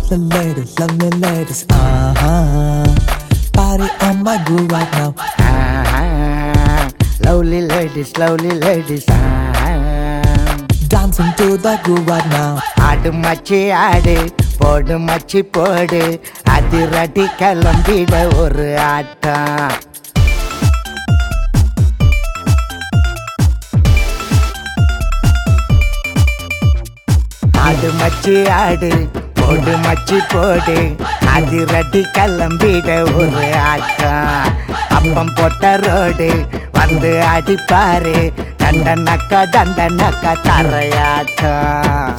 the ladies, lovely ladies, uh-huh. Party on my groove right now. Lovely ladies lovely ladies Dancing to the groove right now. ஆடு மச்சி ஆடு போடு மச்சி போடு அதிரடி கிளம்பிட ஒரு ஆட்டம் ஆடு மச்சி ஆடு போடு மச்சி போடு அதிரடி கிளம்பிட ஒரு ஆட்டம் அப்பம் போட்ட ரோடு வந்து அடிப்பாரு தண்டனக்கா தண்டனக்கா தரையாட்டம்